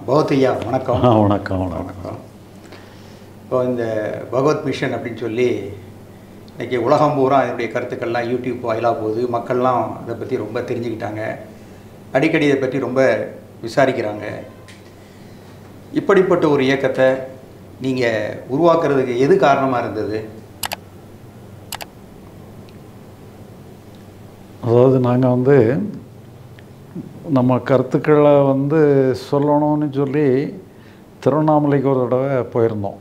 பகவத் ஐயா வணக்கம் ஆ வணக்கம் வணக்கம் வணக்கம் இப்போ இந்த பகவத் மிஷன் அப்படின்னு சொல்லி இன்னைக்கு உலகம் பூரா இதனுடைய கருத்துக்கள்லாம் யூடியூப் வாயிலாக போகுது மக்கள்லாம் இதை பற்றி ரொம்ப தெரிஞ்சுக்கிட்டாங்க அடிக்கடி இதை பற்றி ரொம்ப விசாரிக்கிறாங்க இப்படிப்பட்ட ஒரு இயக்கத்தை நீங்கள் உருவாக்குறதுக்கு எது காரணமாக இருந்தது அதாவது நாங்கள் வந்து நம்ம கருத்துக்களை வந்து சொல்லணும்னு சொல்லி திருவண்ணாமலைக்கு ஒரு தடவை போயிருந்தோம்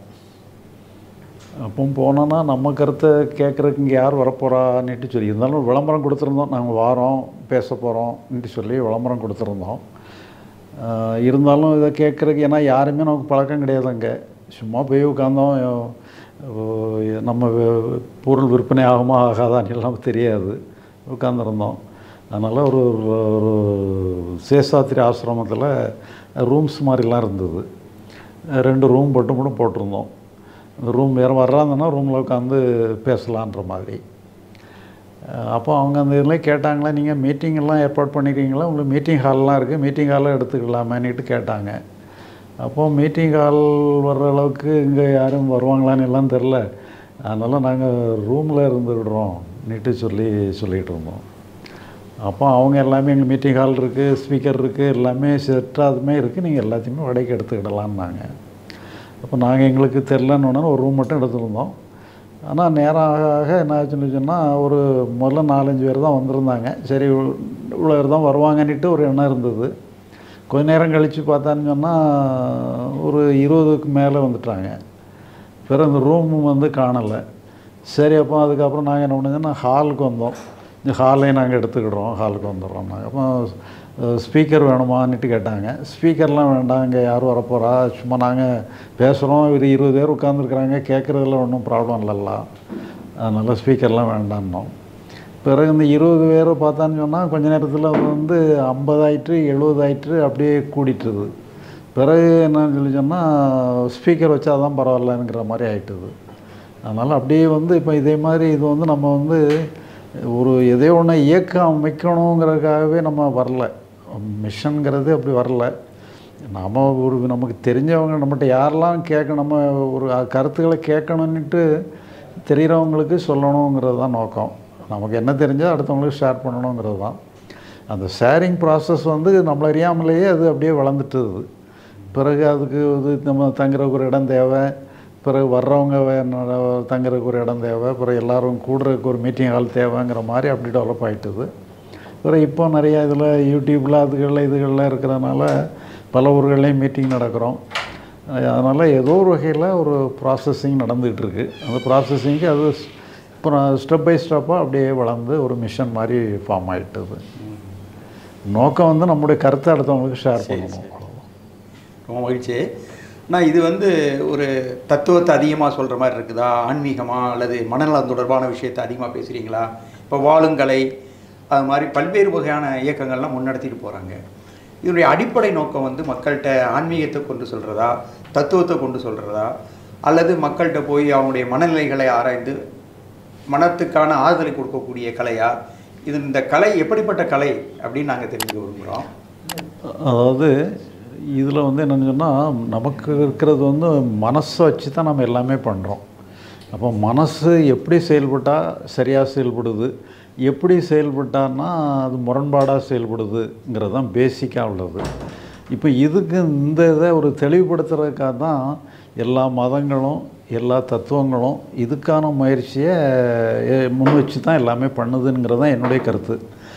அப்போ போனோன்னா நம்ம கருத்தை கேட்குறதுக்கு இங்கே யார் வரப்போகிறான்னுட்டு சொல்லி இருந்தாலும் விளம்பரம் கொடுத்துருந்தோம் நாங்கள் வாரோம் பேச போகிறோம்னுட்டு சொல்லி விளம்பரம் கொடுத்துருந்தோம் ஆஹ் இருந்தாலும் இதை கேட்குறதுக்கு ஏன்னா யாருமே நமக்கு பழக்கம் கிடையாது அங்கே சும்மா போய் உட்காந்தோம் அஹ் நம்ம வி- பொருள் விற்பனை ஆகுமா ஆகாதான்னு எல்லாம் தெரியாது உட்காந்துருந்தோம் அதனால் ஒரு ஒரு சேஷாத்திரி ஆசிரமத்தில் ரூம்ஸ் மாதிரிலாம் இருந்தது ரெண்டு ரூம் மட்டும் கூட போட்டிருந்தோம் அந்த ரூம் வேறு வர்றாங்கன்னா ரூமில் உட்காந்து பேசலான்ற மாதிரி அஹ் அப்போ அவங்க அந்த இதில் கேட்டாங்களா நீங்கள் மீட்டிங் எல்லாம் ஏற்பாடு பண்ணிக்கிறீங்களா உங்களுக்கு மீட்டிங் ஹால்லாம் இருக்குது மீட்டிங் ஹாலில் எடுத்துக்கலாமேன்னுட்டு கேட்டாங்க அப்போது மீட்டிங் ஹால் வர்ற அளவுக்கு இங்கே யாரும் வருவாங்களான்னு எல்லாம் தெரில அதனால் நாங்கள் ரூமில் இருந்துக்கிடுறோம் நீட்டு சொல்லி சொல்லிகிட்டு இருந்தோம் அப்போ அவங்க எல்லாமே எங்கள் மீட்டிங் ஹால் இருக்குது ஸ்பீக்கர் இருக்குது எல்லாமே செட்டாக அதுமே இருக்குது நீங்கள் எல்லாத்தையுமே வாடகைக்கு எடுத்துக்கிடலான்னாங்க அப்போ நாங்கள் எங்களுக்கு தெரிலன்னு உடனே ஒரு ரூம் மட்டும் எடுத்துருந்தோம் ஆனால் நேரம் ஆக ஆக என்ன ஆச்சுன்னு சொன்னால் ஒரு முதல்ல நாலஞ்சு பேர் தான் வந்திருந்தாங்க சரி இவ்வளோ இவ்வளோ பேர் தான் வருவாங்கன்னுட்டு ஒரு எண்ணம் இருந்தது கொஞ்ச நேரம் கழித்து பார்த்தான்னு சொன்னால் ஒரு இருபதுக்கு மேலே வந்துட்டாங்க பிறகு அந்த ரூம் வந்து காணலை சரி அப்போ அதுக்கப்புறம் நாங்கள் என்ன பண்ணுங்கன்னா ஹாலுக்கு வந்தோம் இந்த ஹாலையும் நாங்கள் எடுத்துக்கிடுறோம் ஹாலுக்கு வந்துடுறோம் நாங்கள் அப்போ ஸ்பீக்கர் வேணுமான்னுட்டு கேட்டாங்க ஸ்பீக்கர்லாம் வேண்டாம் இங்கே யாரும் வரப்போகிறா சும்மா நாங்கள் பேசுகிறோம் ஒரு இருபது பேர் உட்காந்துருக்குறாங்க கேட்குறதுல ஒன்றும் ப்ராப்ளம் இல்லைல்ல அதனால் ஸ்பீக்கர்லாம் வேண்டான்னோம் பிறகு இந்த இருபது பேர் பார்த்தான்னு சொன்னால் கொஞ்ச நேரத்தில் அது வந்து ஐம்பதாயிற்று எழுபதாயிற்று அப்படியே கூடிட்டுது பிறகு என்னன்னு சொல்லி சொன்னால் ஸ்பீக்கர் வச்சா தான் பரவாயில்லங்கிற மாதிரி ஆயிட்டுது அதனால் அப்படியே வந்து இப்போ இதே மாதிரி இது வந்து நம்ம வந்து ஒரு எதையோ ஒன்று இயக்கம் அமைக்கணுங்கிறதுக்காகவே நம்ம வரல மிஷனுங்கிறது அப்படி வரல நாம் ஒரு நமக்கு தெரிஞ்சவங்க நம்மகிட்ட யாரெல்லாம் கேட்க நம்ம ஒரு கருத்துக்களை கேட்கணுன்னுட்டு தெரிகிறவங்களுக்கு சொல்லணுங்கிறது தான் நோக்கம் நமக்கு என்ன தெரிஞ்சால் அடுத்தவங்களுக்கு ஷேர் பண்ணணுங்கிறது தான் அந்த ஷேரிங் ப்ராசஸ் வந்து நம்மள அறியாமலேயே அது அப்படியே வளர்ந்துட்டுது பிறகு அதுக்கு இது நம்ம தங்குறதுக்கு ஒரு இடம் தேவை பிறகு வர்றவங்க வே- தங்குறதுக்கு ஒரு இடம் தேவை பிறகு எல்லாரும் கூடுறதுக்கு ஒரு மீட்டிங் ஹால் தேவைங்கிற மாதிரி அப்படி டெவலப் ஆயிட்டுது பிறகு இப்போ நிறைய இதில் யூடியூப்பில் அதுகளில் இதுகளில் இருக்கிறதுனால பல ஊர்கள்லேயும் மீட்டிங் நடக்கிறோம் அதனால் ஏதோ ஒரு வகையில் ஒரு ப்ராசஸிங் நடந்துகிட்டு இருக்கு அந்த ப்ராசஸிங்க்கு அது அப்புறம் ஸ்டெப் பை ஸ்டெப்பாக அப்படியே வளர்ந்து ஒரு மிஷன் மாதிரி ஃபார்ம் ஆகிட்டுது நோக்கம் வந்து நம்முடைய கருத்தை அடுத்தவங்களுக்கு ஷேர் பண்ணணும் ரொம்ப மகிழ்ச்சி நான் இது வந்து ஒரு தத்துவத்தை அதிகமாக சொல்கிற மாதிரி இருக்குதா ஆன்மீகமாக அல்லது மனநலம் தொடர்பான விஷயத்தை அதிகமாக பேசுகிறீங்களா இப்போ வாழுங்கலை அது மாதிரி பல்வேறு வகையான இயக்கங்கள்லாம் முன்னெடுத்திட்டு போகிறாங்க இதனுடைய அடிப்படை நோக்கம் வந்து மக்கள்கிட்ட ஆன்மீகத்தை கொண்டு சொல்கிறதா தத்துவத்தை கொண்டு சொல்கிறதா அல்லது மக்கள்கிட்ட போய் அவங்களுடைய மனநிலைகளை ஆராய்ந்து மனத்துக்கான ஆறுதலை கொடுக்கக்கூடிய கலையா இது இந்த கலை எப்படிப்பட்ட கலை அப்படின்னு நாங்கள் தெரிஞ்சுக்க விரும்புகிறோம் அதாவது இதில் வந்து என்னென்னு சொன்னால் நமக்கு இருக்கிறது வந்து மனசை வச்சு தான் நம்ம எல்லாமே பண்ணுறோம் அப்போ மனசு எப்படி செயல்பட்டால் சரியாக செயல்படுது எப்படி செயல்பட்டான்னா அது முரண்பாடாக செயல்படுதுங்கிறது தான் பேசிக்காக உள்ளது இப்போ இதுக்கு இந்த இதை ஒரு தெளிவுபடுத்துறதுக்காக தான் எல்லா மதங்களும் எல்லா தத்துவங்களும் இதுக்கான முயற்சியை எ- முன் வச்சு தான் எல்லாமே பண்ணுதுங்கிறது தான் என்னுடைய கருத்து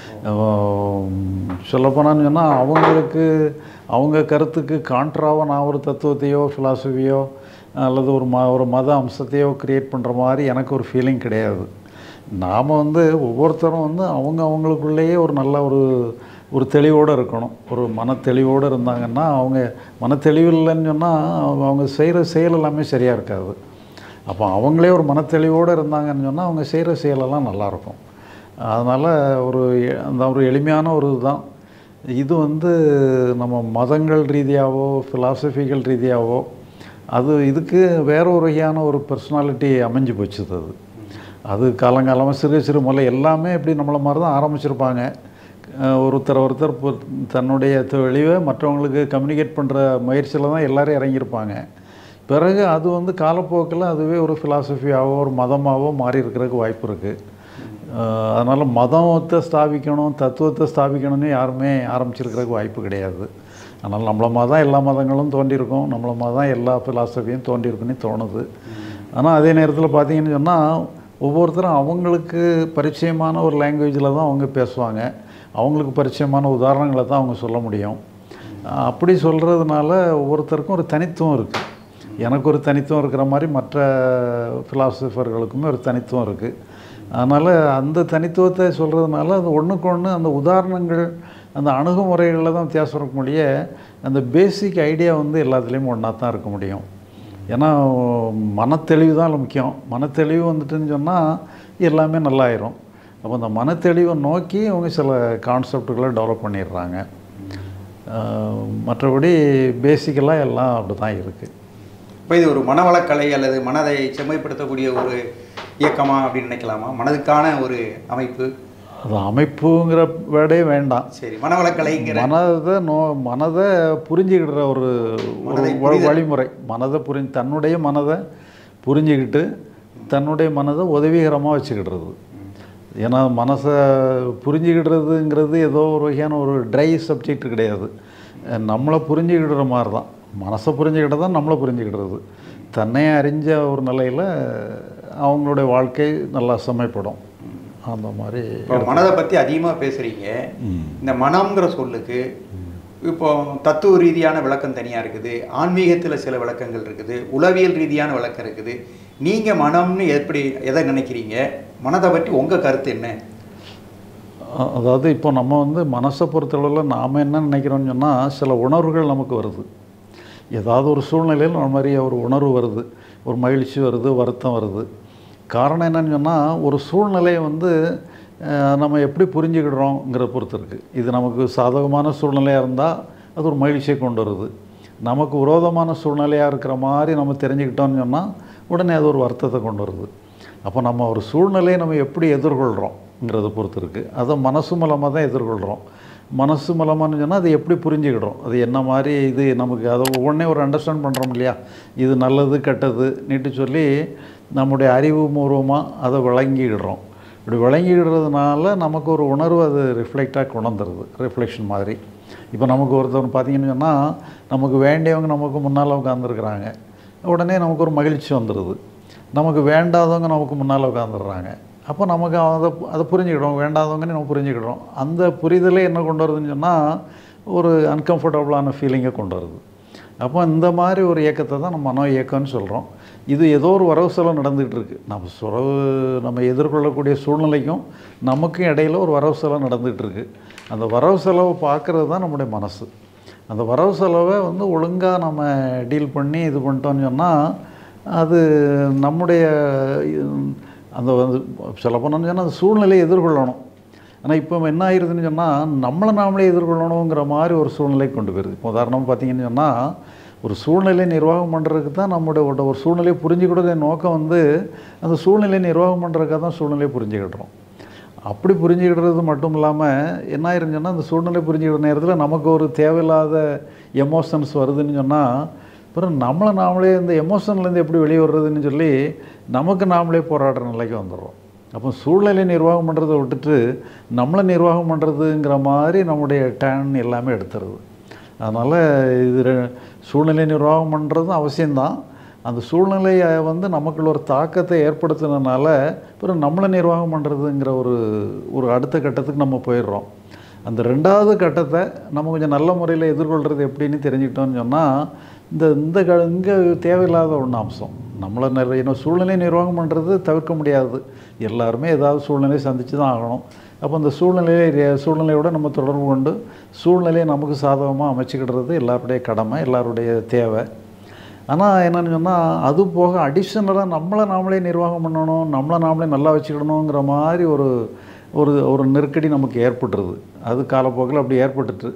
சொல்லப்போனான்னு சொன்னால் அவங்களுக்கு அவங்க கருத்துக்கு கான்ட்ராவாக நான் ஒரு தத்துவத்தையோ ஃபிலாசபியோ அல்லது ஒரு ம ஒரு மத அம்சத்தையோ க்ரியேட் பண்ணுற மாதிரி எனக்கு ஒரு ஃபீலிங் கிடையாது நாம் வந்து ஒவ்வொருத்தரும் வந்து அவங்க அவங்களுக்குள்ளேயே ஒரு நல்ல ஒரு ஒரு தெளிவோடு இருக்கணும் ஒரு மன தெளிவோடு இருந்தாங்கன்னா அவங்க மன தெளிவு இல்லைன்னு சொன்னால் அவங்க செய்கிற செயல் எல்லாமே சரியாக இருக்காது அப்போ அவங்களே ஒரு மனத்தெளிவோடு இருந்தாங்கன்னு சொன்னால் அவங்க செய்கிற செயலெல்லாம் நல்லாயிருக்கும் அதனால் ஒரு எ- அந்த ஒரு எளிமையான ஒரு இதுதான் இது வந்து நம்ம மதங்கள் ரீதியாகவோ ஃபிலாசபிகள் ரீதியாகவோ அது இதுக்கு வேற ஒரு வகையான ஒரு பர்சனாலிட்டி அமைஞ்சு போச்சுது அது அது காலங்காலமாக சிறு சிறு முதல்ல எல்லாமே இப்படி நம்மளை மாதிரி தான் ஆரம்பிச்சிருப்பாங்க அஹ், ஒருத்தர் ஒருத்தர் பு- தன்னுடைய தெளிவை மற்றவங்களுக்கு கம்யூனிகேட் பண்ணுற முயற்சியில் தான் எல்லாரும் இறங்கியிருப்பாங்க பிறகு அது வந்து காலப்போக்கில் அதுவே ஒரு ஃபிலாசபியாவோ ஒரு மதமாவோ மாறி இருக்கிறதுக்கு வாய்ப்பு இருக்குது அதனால் மதத்தை ஸ்தாபிக்கணும் தத்துவத்தை ஸ்தாபிக்கணும்னு யாருமே ஆரம்பிச்சிருக்கிறதுக்கு வாய்ப்பு கிடையாது அதனால் நம்மள மாதிரி தான் எல்லா மதங்களும் தோன்றியிருக்கும் நம்மள மாதிரி தான் எல்லா ஃபிலாசபியும் தோன்றியிருக்குன்னு தோணுது ஆனால் அதே நேரத்தில் பார்த்தீங்கன்னு சொன்னால் ஒவ்வொருத்தரும் அவங்களுக்கு பரிச்சயமான ஒரு லாங்குவேஜில் தான் அவங்க பேசுவாங்க அவங்களுக்கு பரிச்சயமான உதாரணங்களை தான் அவங்க சொல்ல முடியும் அஹ் அப்படி சொல்கிறதுனால ஒவ்வொருத்தருக்கும் ஒரு தனித்துவம் இருக்குது எனக்கு ஒரு தனித்துவம் இருக்கிற மாதிரி மற்ற ஃபிலாசபர்களுக்குமே ஒரு தனித்துவம் இருக்குது அதனால் அந்த தனித்துவத்தை சொல்கிறதுனால அது ஒன்றுக்கு ஒன்று அந்த உதாரணங்கள் அந்த அணுகுமுறைகளில் தான் வித்தியாசம் இருக்க முடிய அந்த பேசிக் ஐடியா வந்து எல்லாத்துலேயும் ஒன்றா தான் இருக்க முடியும் ஏன்னா மனத்தெளிவு தான் முக்கியம் மனத்தெளிவு வந்துட்டுன்னு சொன்னால் எல்லாமே நல்லாயிரும் அப்போ அந்த மனத்தெளிவை நோக்கி அவங்க சில கான்செப்டுகளை டெவலப் பண்ணிடுறாங்க அஹ் மற்றபடி பேசிக்கலாக எல்லாம் அப்படி தான் இருக்குது இப்போ இது ஒரு மனவளக்கலை அல்லது மனதை செம்மைப்படுத்தக்கூடிய ஒரு இயக்கமா அப்படின்னு நினைக்கலாமா மனதுக்கான ஒரு அமைப்பு அது அமைப்புங்கிற வேடே வேண்டாம் சரி மனவளக்கலைங்கிற மனதை நோ மனதை புரிஞ்சுக்கிடுற ஒரு ஒரு மனதை வ- புரிதல். வழிமுறை மனதை புரிஞ்சு தன்னுடைய மனதை புரிஞ்சுக்கிட்டு தன்னுடைய மனதை உதவிகரமாக வச்சுக்கிடுறது ஏன்னா மனசை புரிஞ்சுக்கிடுறதுங்கிறது ஏதோ ஒரு வகையான ஒரு ட்ரை சப்ஜெக்ட் கிடையாது அஹ் நம்மளை புரிஞ்சுக்கிடுற மாதிரி தான் மனசை புரிஞ்சுக்கிட்ட தான் நம்மளை புரிஞ்சுக்கிடுறது தன்னையே அறிஞ்ச ஒரு நிலையில் அவங்களுடைய வாழ்க்கை நல்லா செம்மைப்படும் அந்த மாதிரி இப்போ மனதை பற்றி அதிகமாக பேசுகிறீங்க இந்த மனம்ங்கிற சொல்லுக்கு இப்போ தத்துவ ரீதியான விளக்கம் தனியாக இருக்குது ஆன்மீகத்தில் சில விளக்கங்கள் இருக்குது உளவியல் ரீதியான விளக்கம் இருக்குது நீங்கள் மனம்னு எப்படி எதை நினைக்கிறீங்க மனதை பற்றி உங்கள் கருத்து என்ன அ- அதாவது இப்போ நம்ம வந்து மனசை பொறுத்தளவில் நாம் என்ன நினைக்கிறோம்னு சொன்னால் சில உணர்வுகள் நமக்கு வருது ஏதாவது ஒரு சூழ்நிலையில் நம்ம மாதிரி ஒரு உணர்வு வருது ஒரு மகிழ்ச்சி வருது வருத்தம் வருது காரணம் என்னன்னு சொன்னால் ஒரு சூழ்நிலையை வந்து அஹ், நம்ம எப்படி புரிஞ்சுக்கிடுறோங்கிற பொறுத்து இருக்குது இது நமக்கு சாதகமான சூழ்நிலையாக இருந்தால் அது ஒரு மகிழ்ச்சியை கொண்டு வருது நமக்கு விரோதமான சூழ்நிலையாக இருக்கிற மாதிரி நம்ம தெரிஞ்சுக்கிட்டோம்னு சொன்னால் உடனே அது ஒரு வருத்தத்தை கொண்டு வருது அப்போ நம்ம ஒரு சூழ்நிலையை நம்ம எப்படி எதிர்கொள்கிறோங்கிறத பொறுத்து இருக்குது அதை மனசு மூலமாக தான் எதிர்கொள்கிறோம் மனசு மூலமானு சொன்னால் அதை எப்படி புரிஞ்சுக்கிடுறோம் அது என்ன மாதிரி இது நமக்கு அதை உடனே ஒரு அண்டர்ஸ்டாண்ட் பண்ணுறோம் இல்லையா இது நல்லது கெட்டது நீட்டு சொல்லி நம்முடைய அறிவு பூர்வமாக அதை விளங்கிக்கிடுறோம் இப்படி விளங்கிடுறதுனால நமக்கு ஒரு உணர்வு அது ரிஃப்ளெக்டாக கொண்டுந்துருது ரிஃப்ளெக்ஷன் மாதிரி இப்போ நமக்கு ஒருத்தர் பார்த்தீங்கன்னு சொன்னால் நமக்கு வேண்டியவங்க நமக்கு முன்னால் உட்காந்துருக்குறாங்க உடனே நமக்கு ஒரு மகிழ்ச்சி வந்துடுது நமக்கு வேண்டாதவங்க நமக்கு முன்னால் உட்காந்துடுறாங்க அப்போ நமக்கு அதை அதை புரிஞ்சுக்கிடுறோம் வேண்டாதவங்கன்னு நம்ம புரிஞ்சுக்கிடுறோம் அந்த புரிதலே என்ன கொண்டு வருதுன்னு சொன்னால் ஒரு அன்கம்ஃபர்டபுளான ஃபீலிங்கை கொண்டு வருது அப்போ இந்த மாதிரி ஒரு இயக்கத்தை தான் நம்ம மனோ இயக்கம்னு சொல்கிறோம் இது ஏதோ ஒரு வரவு செலவு நடந்துகிட்டு இருக்கு நம்ம சுரவு நம்ம எதிர்கொள்ளக்கூடிய சூழ்நிலைக்கும் நமக்கும் இடையில ஒரு வரவு செலவு நடந்துகிட்டு இருக்கு அந்த வரவு செலவை பார்க்குறது தான் நம்முடைய மனசு அந்த வரவு செலவை வந்து ஒழுங்காக நம்ம டீல் பண்ணி இது பண்ணிட்டோம்னு சொன்னால் அது நம்முடைய இ- அந்த வந்து சொல்ல போனோம்னு சொன்னால் அந்த சூழ்நிலையை எதிர்கொள்ளணும் ஆனால் இப்போ என்ன ஆயிருதுன்னு சொன்னால் நம்மளை நாமளே எதிர்கொள்ளணுங்கிற மாதிரி ஒரு சூழ்நிலை கொண்டு போயிருது இப்போ உதாரணமாக பார்த்தீங்கன்னு சொன்னால் ஒரு சூழ்நிலை நிர்வாகம் பண்ணுறதுக்கு தான் நம்முடைய ஒரு- ஒரு சூழ்நிலையை புரிஞ்சுக்கிட்டதே நோக்கம் வந்து அந்த சூழ்நிலையை நிர்வாகம் பண்ணுறதுக்காக தான் சூழ்நிலையை புரிஞ்சுக்கிடுறோம் அப்படி புரிஞ்சுக்கிடுறது மட்டும் இல்லாமல் என்ன ஆயிருன்னு சொன்னால் அந்த சூழ்நிலை புரிஞ்சுக்கிற நேரத்தில் நமக்கு ஒரு தேவையில்லாத எமோஷன்ஸ் வருதுன்னு சொன்னால் அப்புறம் நம்மளை நாமளே இந்த எமோஷன்லேருந்து எப்படி வெளியே வர்றதுன்னு சொல்லி நமக்கு நாமளே போராடுற நிலைக்கு வந்துடுறோம் அப்போ சூழ்நிலை நிர்வாகம் பண்ணுறதை விட்டுட்டு நம்மளை நிர்வாகம் பண்ணுறதுங்கிற மாதிரி நம்முடைய டேன் எல்லாமே எடுத்துருது அதனால் இது ரெ- சூழ்நிலை நிர்வாகம் பண்ணுறதும் அவசியம்தான் அந்த சூழ்நிலையை வந்து நமக்குள்ள ஒரு தாக்கத்தை ஏற்படுத்துனதுனால அப்புறம் நம்மளை நிர்வாகம் பண்ணுறதுங்கிற ஒரு ஒரு அடுத்த கட்டத்துக்கு நம்ம போயிடுறோம் அந்த ரெண்டாவது கட்டத்தை நம்ம கொஞ்சம் நல்ல முறையில் எதிர்கொள்கிறது எப்படின்னு தெரிஞ்சுக்கிட்டோம்னு சொன்னால் இந்த இந்த க இங்கே தேவையில்லாத ஒன்று அம்சம் நம்மளை நிறைய இன்னும் சூழ்நிலை நிர்வாகம் பண்ணுறது தவிர்க்க முடியாது எல்லாருமே ஏதாவது சூழ்நிலையை சந்தித்து தான் ஆகணும் அப்போ அந்த சூழ்நிலையை ரே- சூழ்நிலையோட நம்ம தொடர்பு கொண்டு சூழ்நிலையை நமக்கு சாதகமாக அமைச்சிக்கிடுறது எல்லாருடைய கடமை எல்லாருடைய தேவை ஆனால் என்னன்னு சொன்னால் அது போக அடிஷ்னலாக நம்மளை நாமளே நிர்வாகம் பண்ணணும் நம்மளை நாமளே நல்லா வச்சுக்கிடணுங்கிற மாதிரி ஒரு ஒரு ஒரு நெருக்கடி நமக்கு ஏற்பட்டுருது அது காலப்போக்கில் அப்படி ஏற்பட்டுட்டு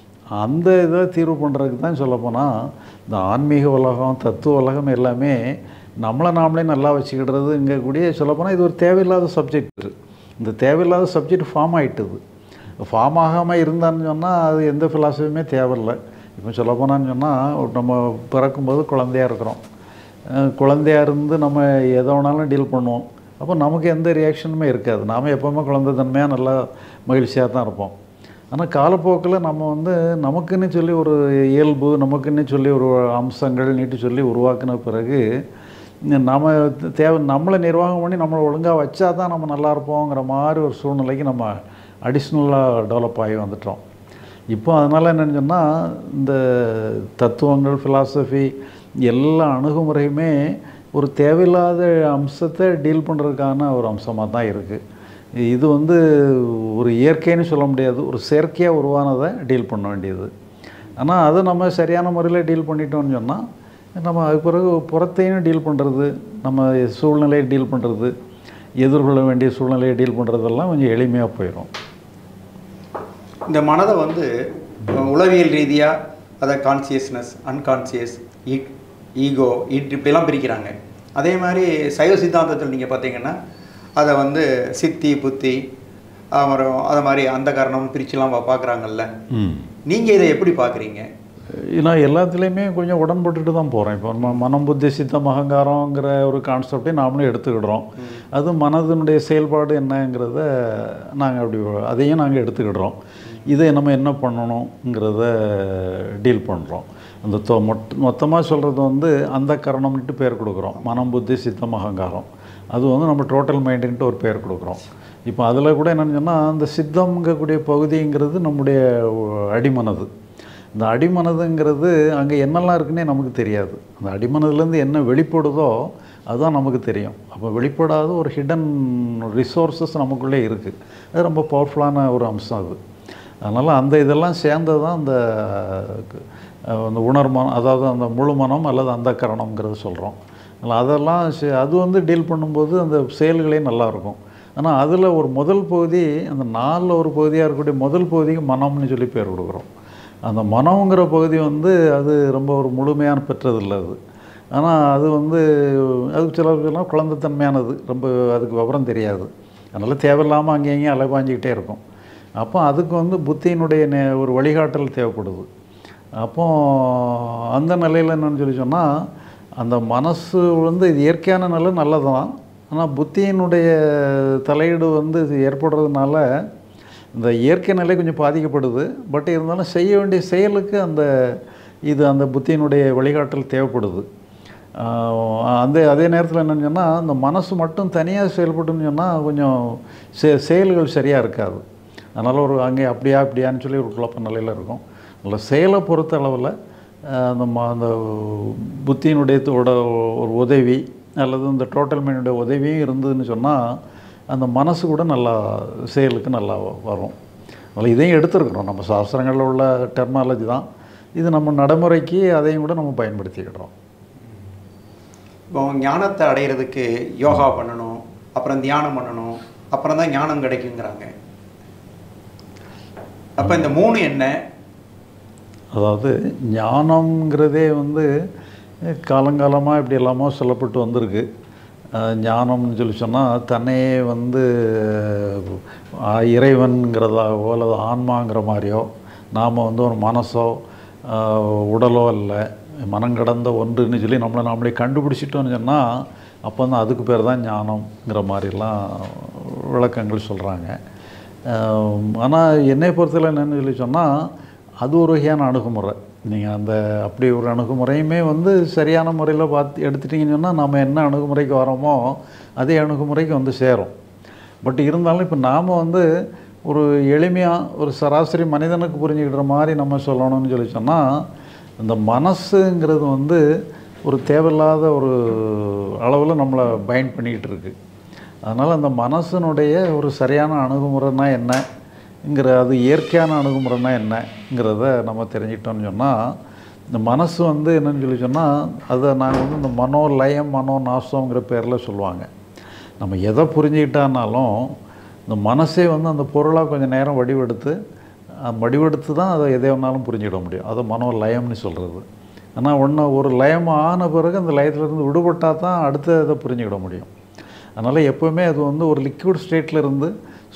அந்த இதை தீர்வு பண்ணுறதுக்கு தான் சொல்லப்போனால் இந்த ஆன்மீக உலகம் தத்துவ உலகம் எல்லாமே நம்மளை நாமளே நல்லா வச்சுக்கிடுறதுங்க கூடிய சொல்லப்போனால் இது ஒரு தேவையில்லாத சப்ஜெக்ட் இந்த தேவையில்லாத சப்ஜெக்ட் ஃபார்ம் ஆயிட்டுது ஃபார்ம் ஆகாமல் இருந்தான்னு சொன்னால் அது எந்த ஃபிலாசபியுமே தேவையில்லை இப்போ சொல்ல போனான்னு சொன்னால் நம்ம பிறக்கும்போது குழந்தையா இருக்கிறோம் அஹ் குழந்தையா இருந்து நம்ம எதை வேணாலும் டீல் பண்ணுவோம் அப்போ நமக்கு எந்த ரியாக்ஷனுமே இருக்காது நாம் எப்போவுமே குழந்தை தன்மையாக நல்லா மகிழ்ச்சியாக தான் இருப்போம் ஆனால் காலப்போக்கில் நம்ம வந்து நமக்குன்னு சொல்லி ஒரு இயல்பு நமக்குன்னு சொல்லி ஒரு அம்சங்கள் நீட்டு சொல்லி உருவாக்கின பிறகு நம்ம தேவை நம்மளை நிர்வாகம் பண்ணி நம்மளை ஒழுங்காக வச்சா தான் நம்ம நல்லா இருப்போங்கிற மாதிரி ஒரு சூழ்நிலைக்கு நம்ம அடிஷ்னலாக டெவலப் ஆகி வந்துட்டோம் இப்போ அதனால் என்னன்னு சொன்னால் இந்த தத்துவங்கள் ஃபிலாசபி எல்லா அணுகுமுறையுமே ஒரு தேவையில்லாத அம்சத்தை டீல் பண்ணுறதுக்கான ஒரு அம்சமாக தான் இருக்குது இது வந்து ஒரு இயற்கைன்னு சொல்ல முடியாது ஒரு செயற்கையாக உருவானதை டீல் பண்ண வேண்டியது ஆனால் அதை நம்ம சரியான முறையில் டீல் பண்ணிட்டோம்னு சொன்னால் நம்ம அதுக்கு பிறகு புறத்தையும் டீல் பண்ணுறது நம்ம சூழ்நிலையை டீல் பண்ணுறது எதிர்கொள்ள வேண்டிய சூழ்நிலையை டீல் பண்ணுறதெல்லாம் கொஞ்சம் எளிமையாக போயிடும் இந்த மனதை வந்து அஹ், உளவியல் ரீதியாக அதை கான்சியஸ்னஸ் அன்கான்சியஸ் ஈகோ இப்படிலாம் பிரிக்கிறாங்க அதே மாதிரி சைவ சித்தாந்தத்தில் நீங்கள் பார்த்தீங்கன்னா அதை வந்து சித்தி புத்தி அப்புறம் அது மாதிரி அந்த காரணம் பிரிச்சுலாம் பார்க்குறாங்கல்ல நீங்கள் இதை எப்படி பார்க்குறீங்க நான் எல்லாத்துலேயுமே கொஞ்சம் உடன்பட்டுட்டு தான் போகிறேன் இப்போ நம்ம மனம் புத்தி சித்தம் அகங்காரங்கிற ஒரு கான்செப்டை நாமளும் எடுத்துக்கிடுறோம் அது மனதினுடைய செயல்பாடு என்னங்கிறத நாங்கள் அப்படி அதையும் நாங்கள் எடுத்துக்கிடுறோம் இதை நம்ம என்ன பண்ணணுங்கிறத டீல் பண்ணுறோம் அந்த தொ மொட் மொத்தமாக சொல்கிறது வந்து அந்த கரணம்னுட்டு பேர் கொடுக்குறோம் மனம் புத்தி சித்தம் அகங்காரம் அது வந்து நம்ம டோட்டல் மைண்டுன்ட்டு ஒரு பேர் கொடுக்குறோம் இப்போ அதில் கூட என்னன்னு சொன்னால் அந்த சித்தம்ங்கக்கூடிய பகுதிங்கிறது நம்முடைய அடிமனது இந்த அடிமனதுங்கிறது அங்கே என்னெல்லாம் இருக்குன்னே நமக்கு தெரியாது அந்த அடிமனதுலேருந்து என்ன வெளிப்படுதோ அதுதான் நமக்கு தெரியும் அப்போ வெளிப்படாத ஒரு ஹிடன் ரிசோர்ஸஸ் நமக்குள்ளே இருக்குது அது ரொம்ப பவர்ஃபுல்லான ஒரு அம்சம் அது அதனால் அந்த இதெல்லாம் சேர்ந்தது தான் அந்த அஹ், அந்த உணர்மனம் அதாவது அந்த முழு மனம் அல்லது அந்த கரணம்ங்கிறது சொல்கிறோம் அதனால் அதெல்லாம் சே- அது வந்து டீல் பண்ணும்போது அந்த செயல்களே நல்லாயிருக்கும் ஆனால் அதில் ஒரு முதல் பகுதி அந்த நாலில் ஒரு பகுதியாக இருக்கக்கூடிய முதல் பகுதிக்கு மனம்னு சொல்லி பேர் கொடுக்குறோம் அந்த மனம்ங்கிற பகுதி வந்து அது ரொம்ப ஒரு முழுமையான பெற்றதில்லை அது ஆனால் அது வந்து அதுக்கு சிலருக்கெல்லாம் குழந்தைத்தன்மையானது ரொம்ப அதுக்கு விவரம் தெரியாது அதனால் தேவையில்லாமல் அங்கேயும் இங்கேயும் அலைபாஞ்சிக்கிட்டே இருக்கும் அப்போ அதுக்கு வந்து புத்தியினுடைய நே- ஒரு வழிகாட்டல் தேவைப்படுது அப்போ அந்த நிலையில் என்னன்னு சொல்லி சொன்னால் அந்த மனசு வந்து இது இயற்கையான நிலை நல்லது தான் ஆனால் புத்தியினுடைய தலையீடு வந்து இது ஏற்படுறதுனால இந்த இயற்கை நிலை கொஞ்சம் பாதிக்கப்படுது பட் இருந்தாலும் செய்ய வேண்டிய செயலுக்கு அந்த இது அந்த புத்தியினுடைய வழிகாட்டல் தேவைப்படுது ஆஹ் அந்த அதே நேரத்தில் என்னன்னு சொன்னால் அந்த மனசு மட்டும் தனியாக செயல்பட்டுன்னு சொன்னால் கொஞ்சம் செ செயல்கள் சரியாக இருக்காது அதனால் ஒரு அங்கே அப்படியா இப்படியான்னு சொல்லி ஒரு குழப்ப நிலையில் இருக்கும் அதில் செயலை பொறுத்த அளவில் ஆஹ் அந்த ம அந்த புத்தியினுடைய தோட ஒரு உதவி அல்லது இந்த டோட்டல் மைனுடைய உதவியும் இருந்ததுன்னு சொன்னால் அந்த மனசு கூட நல்லா செயலுக்கு நல்லா வரும் அதனால் இதையும் எடுத்துருக்குறோம் நம்ம சாஸ்திரங்களில் உள்ள டெர்மாலஜி தான் இது நம்ம நடைமுறைக்கு அதையும் கூட நம்ம பயன்படுத்திக்கிடுறோம் இப்போ ஞானத்தை அடையிறதுக்கு யோகா பண்ணணும் அப்புறம் தியானம் பண்ணணும் அப்புறம் தான் ஞானம் கிடைக்குங்கிறாங்க அப்போ இந்த மூணு என்ன அதாவது ஞானம்ங்கிறதே வந்து காலங்காலமாக இப்படி எல்லாமோ சொல்லப்பட்டு வந்திருக்கு அஹ் ஞானம்னு சொல்லி சொன்னால் தன்னையே வந்து அஹ், இறைவன்கிறதாவோ அல்லது ஆன்மாங்கிற மாதிரியோ நாம் வந்து ஒரு மனசோ அஹ், உடலோ இல்லை மனம் கடந்த ஒன்றுன்னு சொல்லி நம்மளை நாமளே கண்டுபிடிச்சிட்டோம்னு சொன்னால் அப்போ தான் அதுக்கு பேர் தான் ஞானம்ங்கிற மாதிரிலாம் விளக்கங்கள் சொல்கிறாங்க ஆனால் என்னை பொறுத்தவரை என்னன்னு சொல்லி சொன்னால் அது ஒரு வகையான அணுகுமுறை நீங்கள் அந்த அப்படி ஒரு அணுகுமுறையுமே வந்து சரியான முறையில் பார்த்து எடுத்துட்டிங்கன்னு சொன்னால் நம்ம என்ன அணுகுமுறைக்கு வரோமோ அதே அணுகுமுறைக்கு வந்து சேரும் பட் இருந்தாலும் இப்போ நாம் வந்து ஒரு எளிமையாக ஒரு சராசரி மனிதனுக்கு புரிஞ்சுக்கிற மாதிரி நம்ம சொல்லணும்னு சொல்லி சொன்னால் இந்த மனசுங்கிறது வந்து ஒரு தேவையில்லாத ஒரு அளவில் நம்மளை பைண்ட் பண்ணிக்கிட்டு இருக்கு அதனால் அந்த மனசனுடைய ஒரு சரியான அணுகுமுறைனா என்னங்கிற அது இயற்கையான அணுகுமுறைனா என்னங்கிறத நம்ம தெரிஞ்சுக்கிட்டோம்னு சொன்னால் இந்த மனசு வந்து என்னன்னு சொல்லி சொன்னால் அதை நாங்கள் வந்து இந்த மனோ லயம் மனோ நாசங்கிற பேரில் சொல்லுவாங்க நம்ம எதை புரிஞ்சுக்கிட்டானாலும் இந்த மனசே வந்து அந்த பொருளாக கொஞ்சம் நேரம் வடிவெடுத்து அஹ், வடிவெடுத்து தான் அதை எதை வேணாலும் புரிஞ்சுக்கிட முடியும் அதை மனோ லயம்னு சொல்கிறது ஆனால் ஒன்று ஒரு லயம் ஆன பிறகு அந்த லயத்திலிருந்து விடுபட்டால் தான் அடுத்த இதை புரிஞ்சுக்கிட முடியும் அதனால் எப்போவுமே அது வந்து ஒரு லிக்விட் ஸ்டேட்டில் இருந்து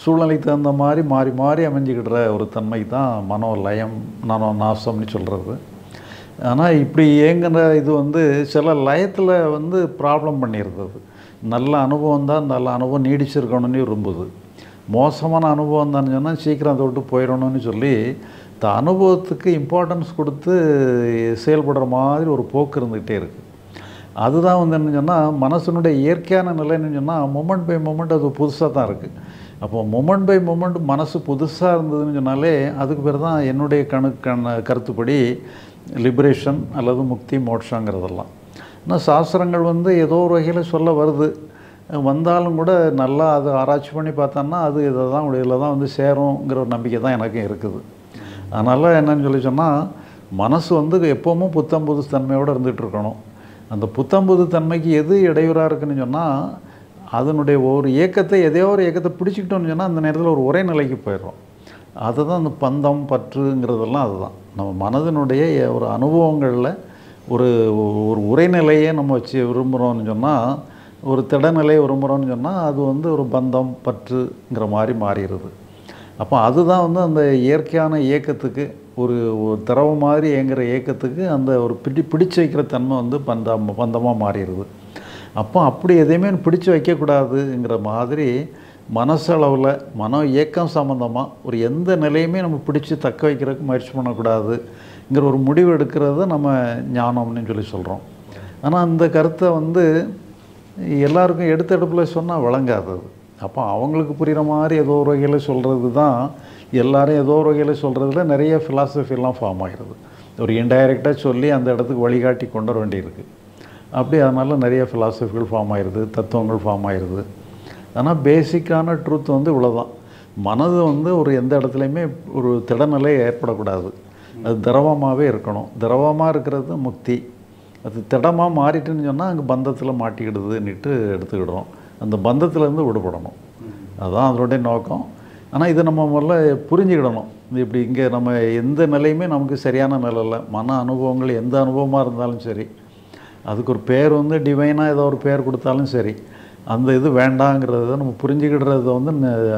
சூழ்நிலைக்கு தகுந்த மாதிரி மாறி மாறி அமைஞ்சிக்கிடுற ஒரு தன்மை தான் மனோலயம் மனோ நாசம்னு சொல்கிறது ஆனால் இப்படி இயங்குற இது வந்து சில லயத்தில் வந்து ப்ராப்ளம் பண்ணிடுறது நல்ல அனுபவம் தான் நல்ல அனுபவம் நீடிச்சிருக்கணும்னு விரும்புது மோசமான அனுபவம் தான் சொன்னால் சீக்கிரம் அதை விட்டு போயிடணும்னு சொல்லி இந்த அனுபவத்துக்கு இம்பார்ட்டன்ஸ் கொடுத்து செயல்படுற மாதிரி ஒரு போக்கு இருந்துக்கிட்டே இருக்குது அதுதான் வந்து என்ன சொன்னால் மனசனுடைய இயற்கையான நிலைன்னு சொன்னால் மொமெண்ட் பை மொமெண்ட் அது புதுசாக தான் இருக்குது அப்போ மொமெண்ட் பை மொமெண்ட் மனசு புதுசாக இருந்ததுன்னு சொன்னாலே அதுக்கு பேர் தான் என்னுடைய கணு கண் கருத்துப்படி லிபரேஷன் அல்லது முக்தி மோட்சங்கிறதெல்லாம் ஆனால் சாஸ்திரங்கள் வந்து ஏதோ ஒரு வகையில் சொல்ல வருது வந்தாலும் கூட நல்லா அது ஆராய்ச்சி பண்ணி பார்த்தோன்னா அது இதை தான் இதில் தான் வந்து சேருங்கிற ஒரு நம்பிக்கை தான் எனக்கும் இருக்குது அதனால் என்னன்னு சொல்லி சொன்னால் மனசு வந்து எப்போவும் புத்தம் புது தன்மையோடு இருந்துகிட்டு இருக்கணும் அந்த புத்தம் புது தன்மைக்கு எது இடையூறாக இருக்குன்னு சொன்னால் அதனுடைய ஒரு இயக்கத்தை எதையோ ஒரு இயக்கத்தை பிடிச்சிக்கிட்டோம்னு சொன்னால் அந்த நேரத்தில் ஒரு ஒரே நிலைக்கு போயிடுறோம் அதுதான் அந்த பந்தம் பற்றுங்கிறதெல்லாம் அதுதான் நம்ம மனதினுடைய ஒரு அனுபவங்களில் ஒரு ஒரு உரைநிலையை நம்ம வச்சு விரும்புகிறோம்னு சொன்னால் ஒரு திடநிலையை விரும்புகிறோம்னு சொன்னால் அது வந்து ஒரு பந்தம் பற்றுங்கிற மாதிரி மாறிடுது அப்போ அதுதான் வந்து அந்த இயற்கையான இயக்கத்துக்கு ஒரு ஒரு திரவ மாதிரி இயங்குகிற இயக்கத்துக்கு அந்த ஒரு பிடி பிடிச்சு வைக்கிற தன்மை வந்து பந்தம் பந்தமாக மாறிடுது அப்போ அப்படி எதையுமே பிடிச்சு வைக்கக்கூடாதுங்கிற மாதிரி மனசளவில் மன இயக்கம் சம்மந்தமாக ஒரு எந்த நிலையுமே நம்ம பிடிச்சு தக்க வைக்கிறதுக்கு முயற்சி பண்ணக்கூடாதுங்கிற ஒரு முடிவு எடுக்கிறத நம்ம ஞானம்னு சொல்லி சொல்கிறோம் ஆனால் அந்த கருத்தை வந்து எல்லாருக்கும் எடுத்த எடுப்பில் சொன்னால் வழங்காதது அப்போ அவங்களுக்கு புரிகிற மாதிரி ஏதோ ஒரு வகையில் சொல்கிறது தான் எல்லாரும் ஏதோ ஒரு வகையில் சொல்கிறதுல நிறைய ஃபிலாசபிலாம் ஃபார்ம் ஆகிடுது ஒரு இன்டைரக்டாக சொல்லி அந்த இடத்துக்கு வழிகாட்டி கொண்டு வர வேண்டியிருக்கு அப்படி அதனால் நிறைய ஃபிலாசபிகள் ஃபார்ம் ஆயிடுது தத்துவங்கள் ஃபார்ம் ஆயிடுது ஆனால் பேசிக்கான ட்ரூத் வந்து இவ்வளோதான் மனது வந்து ஒரு எந்த இடத்துலையுமே ஒரு திடநிலை ஏற்படக்கூடாது அது திரவமாகவே இருக்கணும் திரவமாக இருக்கிறது முக்தி அது திடமாக மாறிட்டுன்னு சொன்னால் அங்கே பந்தத்தில் மாட்டிக்கிடுதுன்னுட்டு எடுத்துக்கிடுறோம் அந்த பந்தத்துலேருந்து விடுபடணும் அதுதான் அதனுடைய நோக்கம் ஆனால் இதை நம்ம முதல்ல புரிஞ்சுக்கிடணும் இது இப்படி இங்கே நம்ம எந்த நிலையுமே நமக்கு சரியான நிலை இல்லை மன அனுபவங்கள் எந்த அனுபவமாக இருந்தாலும் சரி அதுக்கு ஒரு பேர் வந்து டிவைனாக ஏதோ ஒரு பேர் கொடுத்தாலும் சரி அந்த இது வேண்டாங்கிறத நம்ம புரிஞ்சுக்கிடுறத வந்து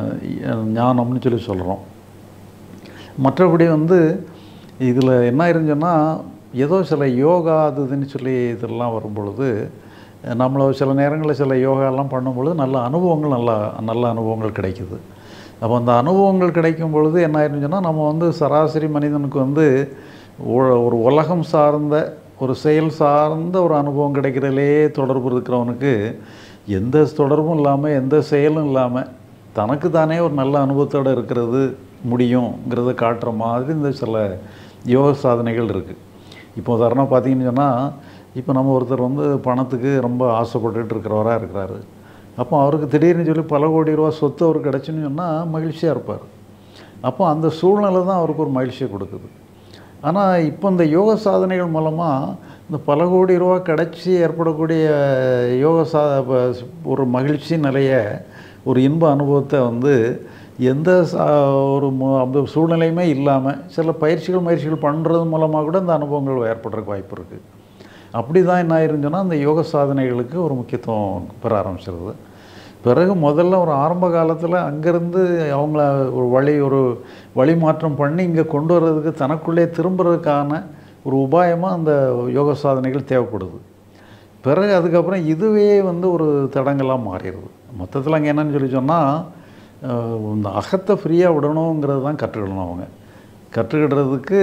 ந- ஞானம்னு சொல்லி சொல்கிறோம் மற்றபடி வந்து இதில் என்ன இருந்துச்சுன்னா ஏதோ சில யோகா அது இதுன்னு சொல்லி இதெல்லாம் வரும்பொழுது நம்மளை சில நேரங்களில் சில யோகாலாம் பண்ணும்பொழுது நல்ல அனுபவங்கள் நல்லா நல்ல அனுபவங்கள் கிடைக்குது அப்போ அந்த அனுபவங்கள் கிடைக்கும் பொழுது என்ன ஆயிருந்துச்சுன்னா நம்ம வந்து சராசரி மனிதனுக்கு வந்து ஒ- ஒரு உலகம் சார்ந்த ஒரு செயல் சார்ந்த ஒரு அனுபவம் கிடைக்கிறதுலே தொடர்பு இருக்கிறவனுக்கு எந்த தொடர்பும் இல்லாமல் எந்த செயலும் இல்லாமல் தனக்கு தானே ஒரு நல்ல அனுபவத்தோடு இருக்கிறது முடியுங்கிறத காட்டுற மாதிரி இந்த சில யோக சாதனைகள் இருக்குது இப்போ உதாரணம் பார்த்தீங்கன்னு சொன்னால் இப்போ நம்ம ஒருத்தர் வந்து பணத்துக்கு ரொம்ப ஆசைப்பட்டுட்டு இருக்கிறவராக இருக்கிறாரு அப்போ அவருக்கு திடீர்னு சொல்லி பல கோடி ரூபா சொத்து அவருக்கு கிடச்சுன்னு சொன்னால் மகிழ்ச்சியாக இருப்பார் அப்போ அந்த சூழ்நிலை தான் அவருக்கு ஒரு மகிழ்ச்சியை கொடுக்குது ஆனால் இப்போ இந்த யோக சாதனைகள் மூலமாக இந்த பல கோடி ரூபா கிடச்சி ஏற்படக்கூடிய யோக சா ப- ஒரு மகிழ்ச்சி நிலைய ஒரு இன்ப அனுபவத்தை வந்து எந்த சா- ஒரு மு- அந்த சூழ்நிலையுமே இல்லாமல் சில பயிற்சிகள் முயற்சிகள் பண்ணுறது மூலமாக கூட இந்த அனுபவங்கள் ஏற்படுறதுக்கு வாய்ப்பு இருக்குது அப்படி தான் என்ன ஆயிருந்துச்சுன்னா அந்த யோக சாதனைகளுக்கு ஒரு முக்கியத்துவம் பெற ஆரம்பிச்சிருது பிறகு முதல்ல ஒரு ஆரம்ப காலத்தில் அங்கேருந்து அவங்கள ஒரு வழி ஒரு வழி மாற்றம் பண்ணி இங்கே கொண்டு வர்றதுக்கு தனக்குள்ளே திரும்புறதுக்கான ஒரு உபாயமாக அந்த யோக சாதனைகள் தேவைப்படுது பிறகு அதுக்கப்புறம் இதுவே வந்து ஒரு தடங்கலாக மாறிடுது மொத்தத்தில் அங்கே என்னன்னு சொல்லி சொன்னால் இந்த அகத்தை ஃப்ரீயாக விடணுங்கிறது தான் கற்றுக்கணும் அவங்க கற்றுக்கிடுறதுக்கு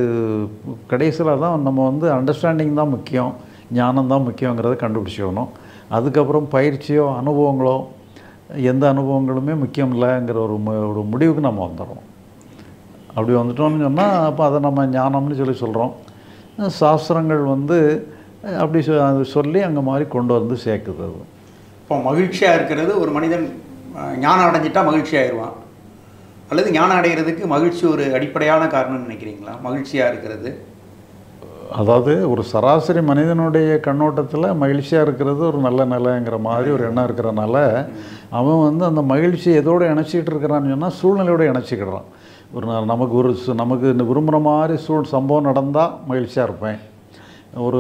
கடைசியில் தான் நம்ம வந்து அண்டர்ஸ்டாண்டிங் தான் முக்கியம் ஞானம் தான் முக்கியங்கிறத கண்டுபிடிச்சிக்கணும் அதுக்கப்புறம் பயிற்சியோ அனுபவங்களோ எந்த அனுபவங்களுமே முக்கியம் இல்லைங்கிற ஒரு மு- ஒரு முடிவுக்கு நம்ம வந்துடுறோம் அப்படி வந்துட்டோம்னு சொன்னால் அப்போ அதை நம்ம ஞானம்னு சொல்லி சொல்கிறோம் சாஸ்திரங்கள் வந்து அப்படி சொ- அது சொல்லி அங்கே மாதிரி கொண்டு வந்து சேர்க்குது அது இப்போ மகிழ்ச்சியாக இருக்கிறது ஒரு மனிதன் அஹ், ஞானம் அடைஞ்சிட்டா மகிழ்ச்சி ஆயிடுவான் அல்லது ஞானம் அடைகிறதுக்கு மகிழ்ச்சி ஒரு அடிப்படையான காரணம்னு நினைக்கிறீங்களா மகிழ்ச்சியாக இருக்கிறது அதாவது ஒரு சராசரி மனிதனுடைய கண்ணோட்டத்தில் மகிழ்ச்சியாக இருக்கிறது ஒரு நல்ல நிலைங்கிற மாதிரி ஒரு எண்ணம் இருக்கிறனால அவன் வந்து அந்த மகிழ்ச்சி எதோடு இணைச்சிக்கிட்டு இருக்கிறான்னு சொன்னால் சூழ்நிலையோடு இணைச்சிக்கிடுறான் ஒரு நா- நமக்கு ஒரு சு- நமக்கு இந்த விரும்புகிற மாதிரி சூழ் சம்பவம் நடந்தால் மகிழ்ச்சியாக இருப்பேன் ஒரு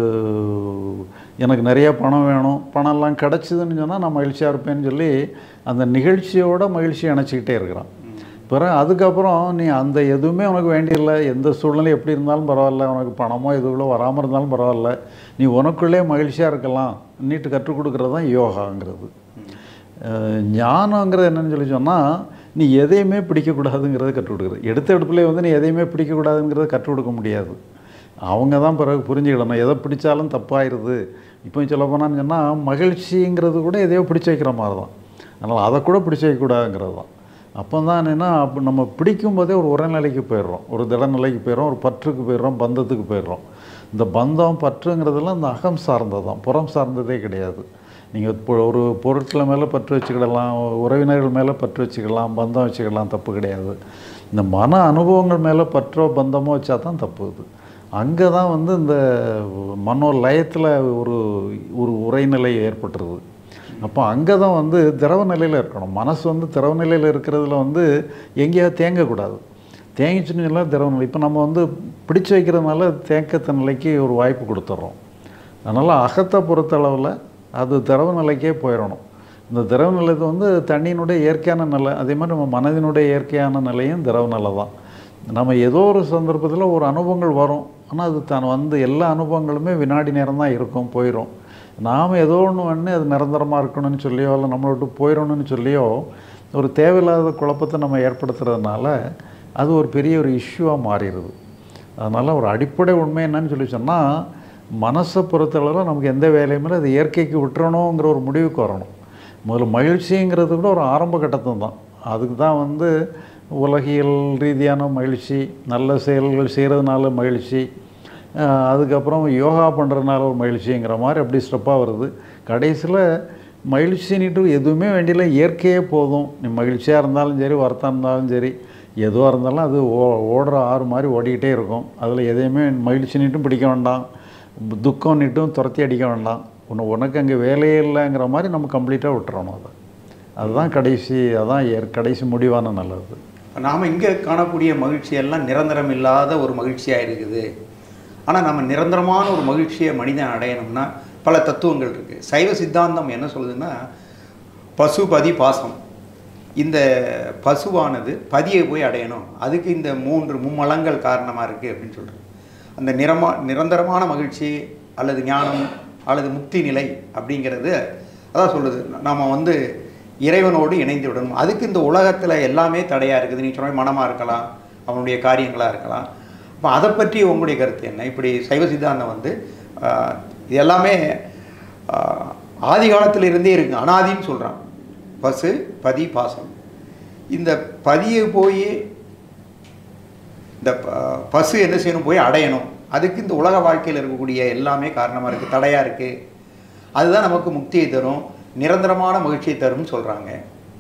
எனக்கு நிறைய பணம் வேணும் பணம்லாம் கிடச்சிதுன்னு சொன்னால் நான் மகிழ்ச்சியாக இருப்பேன்னு சொல்லி அந்த நிகழ்ச்சியோட மகிழ்ச்சி இணைச்சிக்கிட்டே இருக்கிறான் பிறகு அதுக்கப்புறம் நீ அந்த எதுவுமே உனக்கு வேண்டியதில்லை எந்த சூழ்நிலை எப்படி இருந்தாலும் பரவாயில்ல உனக்கு பணமோ எதுவுள்ள வராமல் இருந்தாலும் பரவாயில்ல நீ உனக்குள்ளே மகிழ்ச்சியாக இருக்கலாம் நீட்டு கற்றுக் கொடுக்குறது தான் யோகாங்கிறது அஹ் ஞானங்கிறது என்னன்னு சொல்லி சொன்னால் நீ எதையுமே பிடிக்கக்கூடாதுங்கிறத கற்றுக் கொடுக்குறது எடுத்த எடுப்புலேயே வந்து நீ எதையுமே பிடிக்கக்கூடாதுங்கிறத கற்றுக் கொடுக்க முடியாது அவங்க தான் பிறகு புரிஞ்சுக்கிடணும் எதை பிடிச்சாலும் தப்பாயிருது இப்போ சொல்ல போனான்னு சொன்னால் மகிழ்ச்சிங்கிறது கூட எதையோ பிடிச்சு வைக்கிற மாதிரி தான் அதனால் அதை கூட பிடிச்சு வைக்கக்கூடாதுங்கிறது தான் அப்போ தான் என்னென்னா அப்போ நம்ம பிடிக்கும் போதே ஒரு உரநிலைக்கு போயிடுறோம் ஒரு திடநிலைக்கு போயிடுறோம் ஒரு பற்றுக்கு போயிடுறோம் பந்தத்துக்கு போயிடுறோம் இந்த பந்தம் பற்றுங்கிறதெல்லாம் இந்த அகம் சார்ந்தது தான் புறம் சார்ந்ததே கிடையாது நீங்கள் இப்போ ஒரு பொருட்களை மேலே பற்று வச்சுக்கிடலாம் உறவினர்கள் மேலே பற்று வச்சுக்கலாம் பந்தம் வச்சுக்கலாம் தப்பு கிடையாது இந்த மன அனுபவங்கள் மேலே பற்றோ பந்தமோ வச்சா தான் தப்பு இது அங்கே தான் வந்து இந்த மனோ லயத்தில் ஒரு ஒரு உரைநிலை ஏற்பட்டுருது அப்போ அங்கே தான் வந்து திரவ நிலையில் இருக்கணும் மனசு வந்து திரவ நிலையில் இருக்கிறதுல வந்து எங்கேயாவது தேங்கக்கூடாது தேங்கிச்சுன்னு சொன்னால் திரவ நிலை இப்போ நம்ம வந்து பிடிச்சு வைக்கிறதுனால தேக்கத்த நிலைக்கு ஒரு வாய்ப்பு கொடுத்துட்றோம் அதனால் அகத்தை பொறுத்தளவில் அது திரவ நிலைக்கே போயிடணும் இந்த திரவ நிலைக்கு வந்து தண்ணியினுடைய இயற்கையான நிலை அதே மாதிரி நம்ம மனதினுடைய இயற்கையான நிலையும் திரவ நிலை தான் நம்ம ஏதோ ஒரு சந்தர்ப்பத்தில் ஒரு அனுபவங்கள் வரும் ஆனால் அது தான் வந்து எல்லா அனுபவங்களுமே வினாடி நேரம் தான் இருக்கும் போயிடும் நாம் ஏதோ ஒன்று பண்ணி அது நிரந்தரமாக இருக்கணும்னு சொல்லியோ இல்லை நம்மளை விட்டு போயிடணும்னு சொல்லியோ ஒரு தேவையில்லாத குழப்பத்தை நம்ம ஏற்படுத்துறதுனால அது ஒரு பெரிய ஒரு இஷ்யூவாக மாறிடுது அதனால் ஒரு அடிப்படை உண்மை என்னன்னு சொல்லி சொன்னால் மனசை பொறுத்தளவில் நமக்கு எந்த வேலையுமே அது இயற்கைக்கு விட்டுறணுங்கிற ஒரு முடிவுக்கு வரணும் முதல்ல மகிழ்ச்சிங்கிறது கூட ஒரு ஆரம்ப கட்டத்தில் தான் அதுக்கு தான் வந்து உலகியல் ரீதியான மகிழ்ச்சி நல்ல செயல்கள் செய்கிறதுனால மகிழ்ச்சி அஹ் அதுக்கப்புறம் யோகா பண்ணுறதுனால ஒரு மகிழ்ச்சிங்கிற மாதிரி அப்படி ஸ்டெப்பாக வருது கடைசியில் மகிழ்ச்சின்னுட்டு எதுவுமே வேண்டியல இயற்கையே போதும் நீ மகிழ்ச்சியாக இருந்தாலும் சரி வருத்தம் இருந்தாலும் சரி எதுவாக இருந்தாலும் அது ஓ ஓடுற ஆறு மாதிரி ஓடிக்கிட்டே இருக்கும் அதில் எதையுமே மகிழ்ச்சின்னுட்டும் பிடிக்க வேண்டாம் துக்கம்னுட்டும் துரத்தி அடிக்க வேண்டாம் உன்னை உனக்கு அங்கே வேலையே இல்லைங்கிற மாதிரி நம்ம கம்ப்ளீட்டாக விட்டுறணும் அதை அதுதான் கடைசி அதான் ஏற்- கடைசி முடிவான நல்லது நாம் இங்கே காணக்கூடிய மகிழ்ச்சி எல்லாம் நிரந்தரம் இல்லாத ஒரு மகிழ்ச்சியாக இருக்குது ஆனால் நம்ம நிரந்தரமான ஒரு மகிழ்ச்சியை மனிதன் அடையணும்னா பல தத்துவங்கள் இருக்குது சைவ சித்தாந்தம் என்ன சொல்லுதுன்னா பசு பதி பாசம் இந்த பசுவானது பதியை போய் அடையணும் அதுக்கு இந்த மூன்று மும்மலங்கள் காரணமாக இருக்குது அப்படின்னு சொல்கிறது அந்த நிரமா நிரந்தரமான மகிழ்ச்சி அல்லது ஞானம் அல்லது முக்தி நிலை அப்படிங்கிறது அதான் சொல்லுது நாம் வந்து இறைவனோடு இணைந்து விடணும் அதுக்கு இந்த உலகத்தில் எல்லாமே தடையாக இருக்குது நீ சொன்ன மனமாக இருக்கலாம் அவனுடைய காரியங்களாக இருக்கலாம் அப்போ அதை பற்றி உங்களுடைய கருத்து என்ன இப்படி சைவ சித்தாந்தம் வந்து ஆஹ், இது எல்லாமே ஆஹ், ஆதி காலத்துல இருந்தே இருக்கு அனாதின்னு சொல்கிறான் பசு பதி பாசம் இந்த பதியை போய் இந்த ப- பசு என்ன செய்யணும் போய் அடையணும் அதுக்கு இந்த உலக வாழ்க்கையில் இருக்கக்கூடிய எல்லாமே காரணமாக இருக்குது தடையாக இருக்குது அதுதான் நமக்கு முக்தியை தரும் நிரந்தரமான மகிழ்ச்சியை தரும்னு சொல்கிறாங்க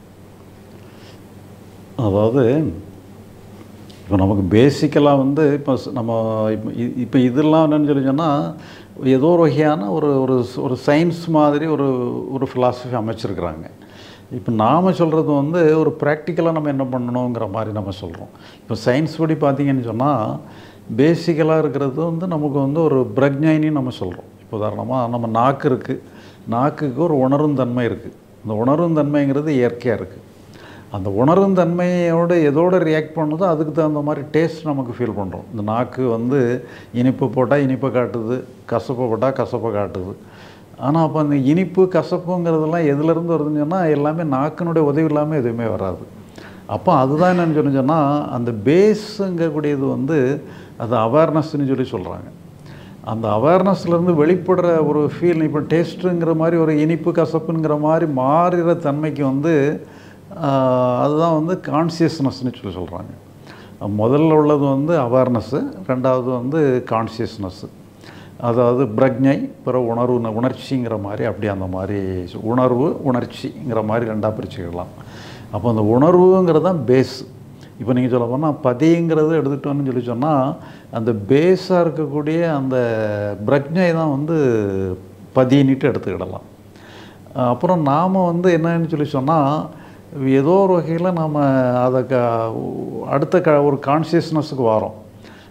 அதாவது இப்போ நமக்கு பேசிக்கலாக வந்து இப்போ ஸ்- நம்ம இப்போ இ- இப்போ இதெல்லாம் என்னன்னு சொல்லி சொன்னால் ஏதோ ஒரு வகையான ஒரு ஒரு ஸ்- ஒரு சயின்ஸ் மாதிரி ஒரு ஒரு ஃபிலாசபி அமைச்சிருக்கிறாங்க இப்போ நாம் சொல்கிறது வந்து ஒரு ப்ராக்டிக்கலாக நம்ம என்ன பண்ணணுங்கிற மாதிரி நம்ம சொல்கிறோம் இப்போ சயின்ஸ் படி பார்த்தீங்கன்னு சொன்னால் பேசிக்கலாக இருக்கிறது வந்து நமக்கு வந்து ஒரு பிரக்ஞைன்னு நம்ம சொல்கிறோம் இப்போ உதாரணமாக நம்ம நாக்கு இருக்குது நாக்குக்கு ஒரு உணரும் தன்மை இருக்குது இந்த உணரும் தன்மைங்கிறது இயற்கையாக இருக்குது அந்த உணரும் தன்மையோட எதோட ரியாக்ட் பண்ணுதோ அதுக்கு தகுந்த மாதிரி டேஸ்ட் நமக்கு ஃபீல் பண்ணுறோம் இந்த நாக்கு வந்து இனிப்பு போட்டால் இனிப்பை காட்டுது கசப்பை போட்டால் கசப்பை காட்டுது ஆனால் அப்போ அந்த இனிப்பு கசப்புங்கிறதெல்லாம் எதுலேருந்து வருதுன்னு சொன்னால் எல்லாமே நாக்கினுடைய உதவி இல்லாமல் எதுவுமே வராது அப்போ அதுதான் என்னன்னு சொல்லி சொன்னால் அந்த பேஸுங்கக்கூடியது வந்து அது அவேர்னஸ்ன்னு சொல்லி சொல்கிறாங்க அந்த அவேர்னஸ்லேருந்து வெளிப்படுற ஒரு ஃபீல் இப்போ டேஸ்ட்டுங்கிற மாதிரி ஒரு இனிப்பு கசப்புங்கிற மாதிரி மாறுகிற தன்மைக்கு வந்து ஆஹ், அதுதான் வந்து கான்சியஸ்னஸ்னு சொல்லி சொல்கிறாங்க முதல்ல உள்ளது வந்து அவேர்னஸ்ஸு ரெண்டாவது வந்து கான்சியஸ்னஸ்ஸு அதாவது பிரக்ஞை பிறகு உணர்வு ந- உணர்ச்சிங்கிற மாதிரி அப்படி அந்த மாதிரி சொ- உணர்வு உணர்ச்சிங்கிற மாதிரி ரெண்டாக பிரிச்சுக்கலாம் அப்போ அந்த உணர்வுங்கிறது தான் பேஸ் இப்போ நீங்கள் சொல்ல போனால் பதிங்கிறது எடுத்துட்டோன்னு சொல்லி சொன்னால் அந்த பேஸாக இருக்கக்கூடிய அந்த பிரக்ஞை தான் வந்து பதின்னுட்டு எடுத்துக்கிடலாம் அஹ் அப்புறம் நாம் வந்து என்னன்னு சொல்லி சொன்னால் ஏதோ ஒரு வகையில் நாம் அதை க அடுத்த க ஒரு கான்சியஸ்னஸுக்கு வரோம்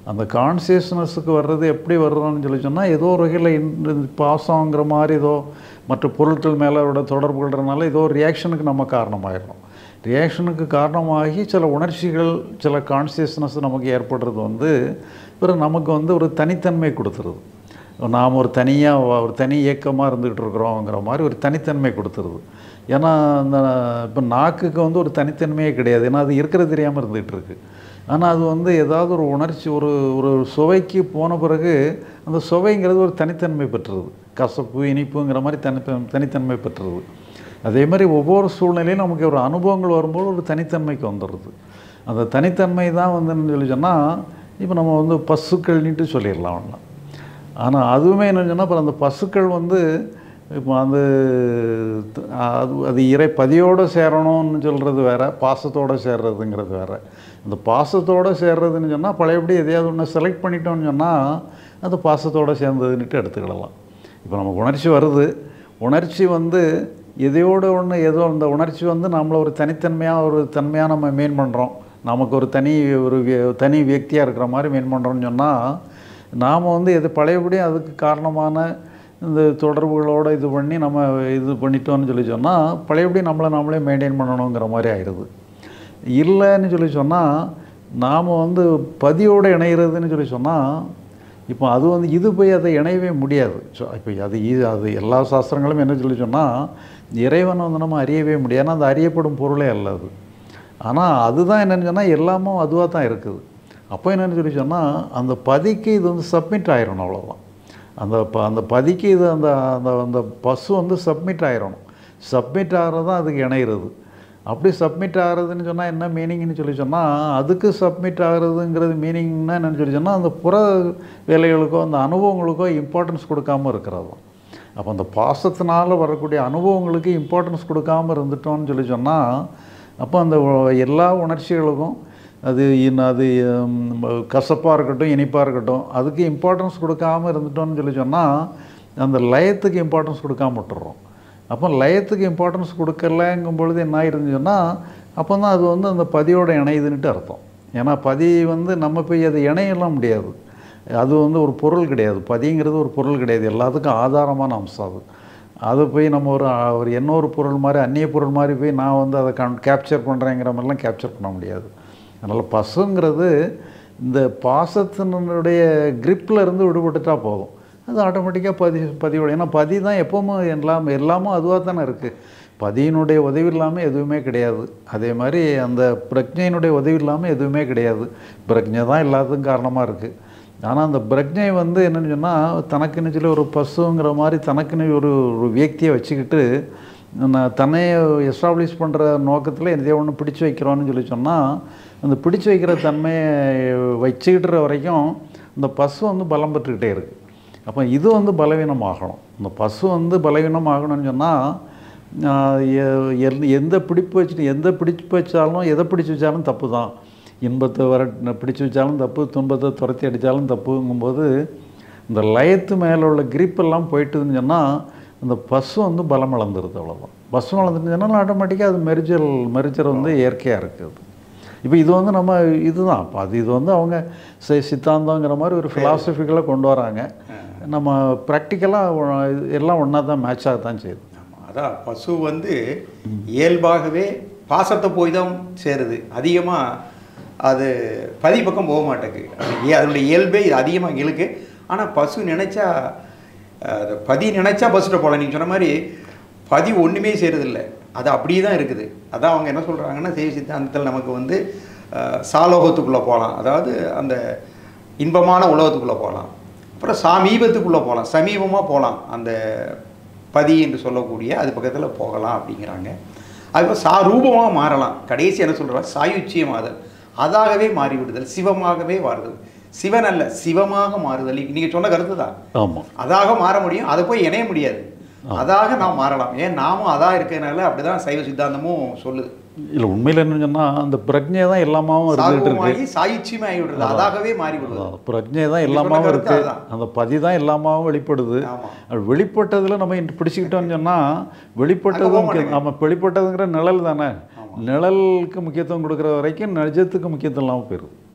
அந்த கான்சியஸ்னஸுக்கு வர்றது எப்படி வர்றதுன்னு சொல்லி சொன்னால் ஏதோ ஒரு வகையில் இந்த பாசங்கிற மாதிரி ஏதோ மற்ற பொருட்கள் மேலே அவரோட தொடர்பு கொள்றதுனால ஏதோ ஒரு ரியாக்ஷனுக்கு நம்ம காரணமாயிடுறோம் ரியாக்ஷனுக்கு காரணமாகி சில உணர்ச்சிகள் சில கான்சியஸ்னஸ் நமக்கு ஏற்படுறது வந்து பிறகு நமக்கு வந்து ஒரு தனித்தன்மை கொடுத்துருது நாம் ஒரு தனியாக ஒரு தனி இயக்கமாக இருந்துகிட்டு இருக்கிறோங்கிற மாதிரி ஒரு தனித்தன்மை கொடுத்துருது ஏன்னா அந்த இப்போ நாக்குக்கு வந்து ஒரு தனித்தன்மையே கிடையாது ஏன்னா அது இருக்கிறது தெரியாமல் இருந்துகிட்டு இருக்கு ஆனால் அது வந்து ஏதாவது ஒரு உணர்ச்சி ஒரு ஒரு சுவைக்கு போன பிறகு அந்த சுவைங்கிறது ஒரு தனித்தன்மை பெற்றுறது கசப்பு இனிப்புங்கிற மாதிரி தனி தனித்தன்மை பெற்றுறது அதே மாதிரி ஒவ்வொரு சூழ்நிலையும் நமக்கு ஒரு அனுபவங்கள் வரும்போது ஒரு தனித்தன்மைக்கு வந்துடுது அந்த தனித்தன்மை தான் வந்துன்னு சொல்லி சொன்னால் இப்போ நம்ம வந்து பசுக்கள்னிட்டு சொல்லிடலாம் ஒன்றா ஆனால் அதுவுமே என்னன்னு சொன்னால் அப்புறம் அந்த பசுக்கள் வந்து இப்போ அந்த அது அது இறை பதியோடு சேரணும்னு சொல்கிறது வேற பாசத்தோடு சேர்றதுங்கிறது வேற அந்த பாசத்தோடு சேர்றதுன்னு சொன்னால் பழையபடி எதையாவது ஒன்று செலக்ட் பண்ணிட்டோம்னு சொன்னால் அது பாசத்தோடு சேர்ந்ததுன்னுட்டு எடுத்துக்கிடலாம் இப்போ நமக்கு உணர்ச்சி வருது உணர்ச்சி வந்து எதையோடு ஒன்று ஏதோ அந்த உணர்ச்சி வந்து நம்மளை ஒரு தனித்தன்மையாக ஒரு தன்மையாக நம்ம மீன் பண்ணுறோம் நமக்கு ஒரு தனி ஒரு வி- தனி வியக்தியாக இருக்கிற மாதிரி மீன் பண்ணுறோம்னு சொன்னால் நாம் வந்து எது பழையபடி அதுக்கு காரணமான இந்த தொடர்புகளோடு இது பண்ணி நம்ம இது பண்ணிட்டோம்னு சொல்லி சொன்னால் பழையபடி நம்மளை நாமளே மெயின்டைன் பண்ணணுங்கிற மாதிரி ஆயிடுது இல்லைன்னு சொல்லி சொன்னால் நாம் வந்து பதியோடு இணைகிறதுன்னு சொல்லி சொன்னால் இப்போ அது வந்து இது போய் அதை இணையவே முடியாது ஸோ இப்போ அது இது அது எல்லா சாஸ்திரங்களும் என்ன சொல்லி சொன்னால் இறைவனை வந்து நம்ம அறியவே முடியாது ஏன்னா அது அறியப்படும் பொருளே அல்ல அது ஆனால் அதுதான் என்னன்னு சொன்னால் எல்லாமும் அதுவாக தான் இருக்குது அப்போ என்னன்னு சொல்லி சொன்னால் அந்த பதிக்கு இது வந்து சப்மிட் ஆயிரணும் அவ்வளோதான் அந்த ப அந்த பதிக்கு இது அந்த அந்த அந்த பசு வந்து சப்மிட் ஆயிரணும் சப்மிட் ஆகிறது தான் அதுக்கு இணையிறது அப்படி சப்மிட் ஆகிறதுன்னு சொன்னால் என்ன மீனிங்னு சொல்லி சொன்னால் அதுக்கு சப்மிட் ஆகிறதுங்கிறது மீனிங்னா என்னன்னு சொல்லி சொன்னால் அந்த புற வேலைகளுக்கோ அந்த அனுபவங்களுக்கோ இம்பார்ட்டன்ஸ் கொடுக்காம இருக்கிறது தான் அப்போ அந்த பாசத்தினால வரக்கூடிய அனுபவங்களுக்கு இம்பார்ட்டன்ஸ் கொடுக்காம இருந்துட்டோம்னு சொல்லி சொன்னால் அப்போ அந்த உ- எல்லா உணர்ச்சிகளுக்கும் அது இன் அது கசப்பாக இருக்கட்டும் இனிப்பாக இருக்கட்டும் அதுக்கு இம்பார்ட்டன்ஸ் கொடுக்காம இருந்துட்டோம்னு சொல்லி சொன்னால் அந்த லயத்துக்கு இம்பார்ட்டன்ஸ் கொடுக்காம விட்டுறோம் அப்போ லயத்துக்கு இம்பார்ட்டன்ஸ் கொடுக்கலங்கும் பொழுது என்ன ஆயிருந்துச்சுன்னா அப்போ தான் அது வந்து அந்த பதியோட இணையுதுன்னுட்டு அர்த்தம் ஏன்னா பதி வந்து நம்ம போய் அதை இணையெல்லாம் முடியாது அது வந்து ஒரு பொருள் கிடையாது பதிங்கிறது ஒரு பொருள் கிடையாது எல்லாத்துக்கும் ஆதாரமான அம்சம் அது அதை போய் நம்ம ஒரு ஒரு இன்னொரு பொருள் மாதிரி அந்நிய பொருள் மாதிரி போய் நான் வந்து அதை கன் கேப்சர் பண்ணுறேங்கிற மாதிரிலாம் கேப்சர் பண்ண முடியாது அதனால் பசுங்கிறது இந்த பாசத்தினுடைய gripல இருந்து விடுபட்டுட்டா போதும் அது ஆட்டோமேட்டிக்காக பதி பதிவோட ஏன்னா பதி தான் எப்பவும் எல்லாம் எல்லாமும் அதுவாக தானே இருக்குது பதியினுடைய உதவி இல்லாமல் எதுவுமே கிடையாது அதே மாதிரி அந்த பிரஜையினுடைய உதவி இல்லாமல் எதுவுமே கிடையாது பிரஜை தான் எல்லாத்துக்கும் காரணமாக இருக்குது ஆனால் அந்த பிரஜை வந்து என்னன்னு சொன்னால் தனக்குன்னு சொல்லி ஒரு பசுங்கிற மாதிரி தனக்குன்னு ஒரு ஒரு வியக்தியை வச்சுக்கிட்டு நான் தன்னை எஸ்டாப்ளிஷ் பண்ணுற நோக்கத்தில் எதையோ ஒன்று பிடிச்சு வைக்கிறோன்னு சொல்லி சொன்னால் அந்த பிடிச்சு வைக்கிற தன்மையை வச்சுக்கிட்டுற வரைக்கும் இந்த பசு வந்து பலம் பெற்றுக்கிட்டே இருக்குது அப்போ இது வந்து பலவீனமாகணும் இந்த பசு வந்து பலவீனமாகணும்னு சொன்னால் எந்த பிடிப்பு வச்சுட்டு எந்த பிடிப்பு வச்சாலும் எதை பிடிச்சு வச்சாலும் தப்பு தான் இன்பத்தை வர பிடிச்சு வச்சாலும் தப்பு துன்பத்தை துரத்தி அடித்தாலும் தப்புங்கும்போது இந்த லயத்து மேலே உள்ள grip எல்லாம் போயிட்டுதுன்னு சொன்னால் அந்த பசு வந்து பலம் இழந்துருது அவ்வளோதான் பசு இழந்துருந்துச்சுன்னா ஆட்டோமேட்டிக்காக அது மெரிஜல் மெரிஜர் வந்து இயற்கையாக இருக்குது இப்போ இது வந்து நம்ம இதுதான் அப்போ அது இது வந்து அவங்க சி- சித்தாந்தங்கிற மாதிரி ஒரு ஃபிலாசபிக்கலாக கொண்டு வராங்க நம்ம ப்ராக்டிக்கலாக எல்லாம் ஒன்றா தான் மேட்ச் ஆக தான் செய்யுது ஆமா, அதான் பசு வந்து இயல்பாகவே பாசத்தை போய் தான் சேருது அதிகமாக அது பதி பக்கம் போக மாட்டேங்குது அது ஏ- அதனுடைய இயல்பே இது அதிகமாக இழுக்கு ஆனால் பசு நினைச்சா அது பதி நினைச்சா பஸ்ஸில் போகலாம் நீங்கள் சொன்ன மாதிரி பதி ஒன்றுமே செய்கிறதில்ல அது அப்படியே தான் இருக்குது அதான் அவங்க என்ன சொல்கிறாங்கன்னா செய்தி சித்தாந்தத்தில் நமக்கு வந்து அஹ், சாலோகத்துக்குள்ளே போகலாம் அதாவது அந்த இன்பமான உலகத்துக்குள்ளே போகலாம் அப்புறம் சமீபத்துக்குள்ளே போகலாம் சமீபமாக போகலாம் அந்த பதி என்று சொல்லக்கூடிய அது பக்கத்தில் போகலாம் அப்படிங்கிறாங்க அதுக்கப்புறம் சா ரூபமாக மாறலாம் கடைசி என்ன சொல்கிறாங்க சாயுச்சியமாதல் அதாகவே மாறிவிடுதல் சிவமாகவே மாறுதல் சிவன் அல்ல சிவமாக மாறுதல் நீங்கள் சொன்ன கருத்து தான் ஆமாம் அதாக மாற முடியும் அதை போய் இணைய முடியாது அதாக நாம் மாறலாம் ஏன் நாமும் அதாக இருக்கிறதுனால அப்படிதான் சைவ சித்தாந்தமும் சொல்லுது இல்லை உண்மையில் என்ன சொன்னால் அந்த பிரஜை தான் எல்லாமாவும் இருந்துகிட்டு இருக்கு சாகுமாகி சாயுச்சியமே ஆகிவிடுறது அதாகவே மாறி விடுவது அதான், பிரஜை தான் நீ சொன்ன எல்லாமாவும் கருத்து இருக்கு அதான். அந்த பதி தான் எல்லாமாவும் வெளிப்படுது ஆமா. அது வெளிப்பட்டதில் நம்ம இன்று பிடிச்சிக்கிட்டோம்னு சொன்னால் அங்க வெளிப்பட்டது போக முக்கியம் மாட்டேங்குது. நம்ம வெளிப்பட்டதுங்கிற நிழல் தானே நிழலுக்கு முக்கியத்துவம் கொடுக்குற வரைக்கும் நிஜத்துக்கு முக்கியத்துவம் இல்லாமல் போயிடுது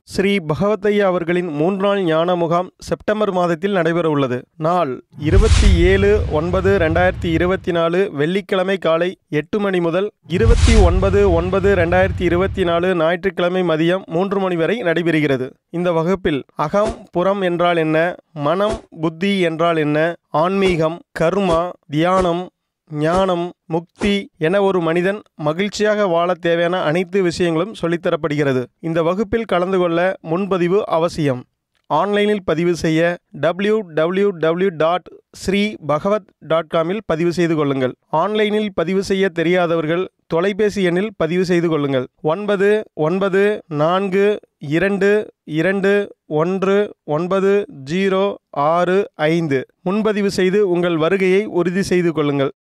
ஸ்ரீ பகவத்தையா அவர்களின் மூன்று நாள் ஞான முகாம் செப்டம்பர் மாதத்தில் நடைபெற உள்ளது நாள் இருபத்தி ஏழு ஒன்பது ரெண்டாயிரத்தி இருபத்தி நாலு வெள்ளிக்கிழமை காலை எட்டு மணி முதல் இருபத்தி ஒன்பது ஒன்பது ரெண்டாயிரத்தி இருபத்தி நாலு ஞாயிற்றுக்கிழமை மதியம் மூன்று மணி வரை நடைபெறுகிறது இந்த வகுப்பில் அகம் புறம் என்றால் என்ன மனம் புத்தி என்றால் என்ன ஆன்மீகம் கர்மா தியானம் ஞானம் முக்தி என ஒரு மனிதன் மகிழ்ச்சியாக வாழ தேவையான அனைத்து விஷயங்களும் சொல்லித்தரப்படுகிறது இந்த வகுப்பில் கலந்து கொள்ள முன்பதிவு அவசியம் ஆன்லைனில் பதிவு செய்ய W W W dot Sri Bhagavad dot காமில் பதிவு செய்து கொள்ளுங்கள் ஆன்லைனில் பதிவு செய்ய தெரியாதவர்கள் தொலைபேசி எண்ணில் பதிவு செய்து கொள்ளுங்கள் ஒன்பது ஒன்பது நான்கு இரண்டு இரண்டு ஒன்று ஒன்பது ஜீரோ ஆறு ஐந்து முன்பதிவு செய்து உங்கள் வருகையை உறுதி செய்து கொள்ளுங்கள்